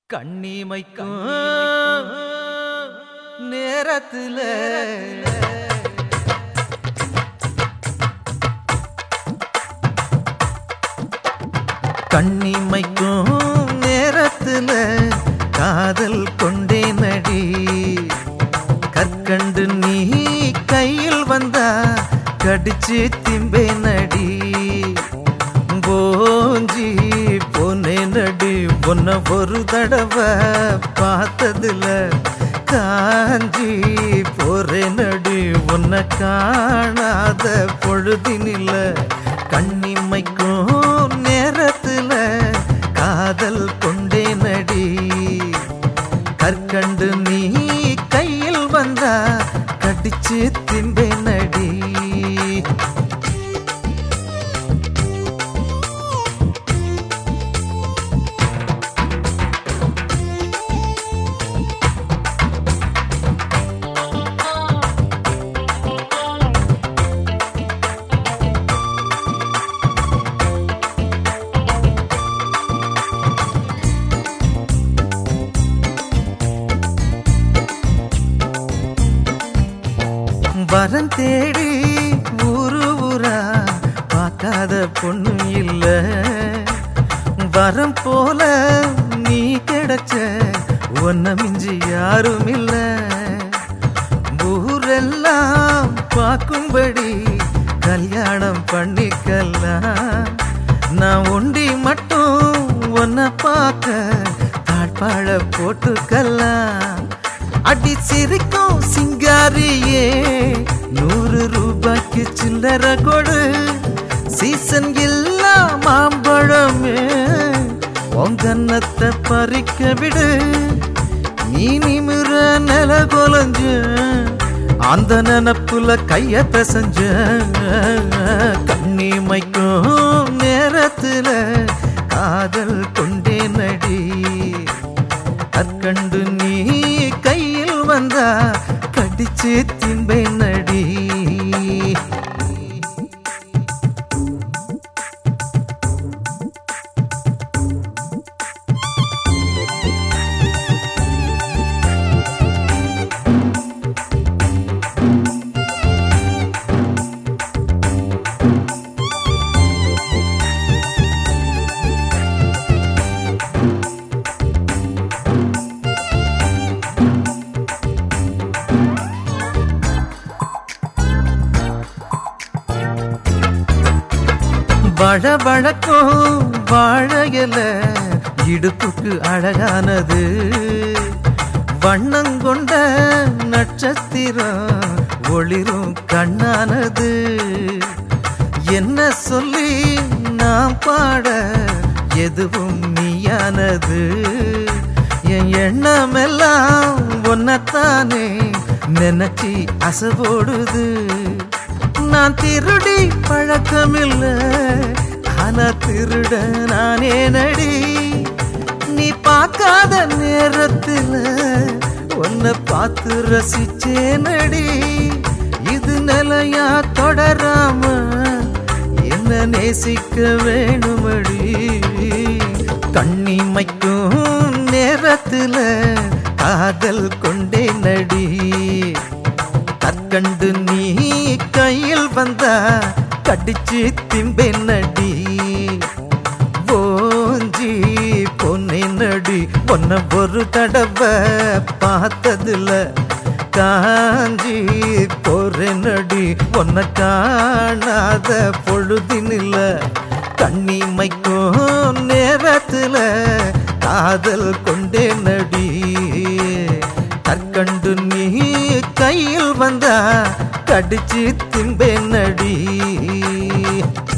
கண்ணிமைக்கும் நேரத்துல கண்ணிமைக்கும் நேரத்துல காதல் கொண்டே நடி கற்கண்டு நீ கையில் வந்தா கடிச்சு திம்பே நடி போஞ்சி பொன்னே நடி பொன்ன ஒரு தடவை பார்த்ததுல காஞ்சி போறே நடி உன்னை காணாத பொழுதினில கண்ணிமைக்கும் நேரத்துல காதல் கொண்டே நடி கற்கண்டு நீ கையில் வந்தா கடிச்சு திம்பே நடி வரம் தேடி ஊரு ஊரா பார்க்காத பொண்ணு இல்ல வரம் போல நீ கிடைச்ச ஒன்ன மிஞ்சி யாரும் இல்ல ஊரெல்லாம் பார்க்கும்படி கல்யாணம் பண்ணிக்கலாம் நான் ஒண்டி மட்டும் உன்னை பார்க்க தாழ்பாழ போட்டுக்கலாம் அடி சிரிக்கும் சிங்காரியே நூறு ரூபாய்க்கு சில்லற கொடு சீசன் இல்லா மாம்பழமே உங்கன்னத்தை பறிக்க விடு நீ நிமிர நில கொலஞ்ச அந்த நினப்புல கைய பிசைஞ்ச கண்ணிமைக்கும் நேரத்துல காதல் கொண்டே நடி கற்கண்டு நீ கையில் வந்தா கடிச்சு திம்பை நடி வழ வழக்கும் வாழையல இடுப்புக்கு அழகானது வண்ணங்கொண்ட நட்சத்திரம் ஒளிரும் கண்ணானது என்ன சொல்லி நாம் பாட எதுவும் நீயானது என் எண்ணமெல்லாம் ஒன்னத்தானே நினைச்சி அசைபோடுது நான் திருடி பழக்கமில்ல ஆனா திருட நானே நடி நீ பார்க்காத நேரத்துல உன்னை பார்த்து ரசிச்சே நடி இது நிலையா தொடராம என்ன நேசிக்க வேணுமடி கண்ணிமைக்கும் நேரத்துல காதல் கொண்டே நடி கற்கண்டு நீ கையில் வந்தா கடிச்சு திம்பே நடி ஓஞ்சி பொன்னே நடி பொன்ன ஒரு தடவை பார்த்ததுல காஞ்சி போறே நடி உன்னை காணாத பொழுதினில்ல கண்ணிமைக்கும் நேரத்துல காதல் கொண்டே நடி கற்கண்டு நீ கையில் வந்தா கடிச்சு திம்பே நடி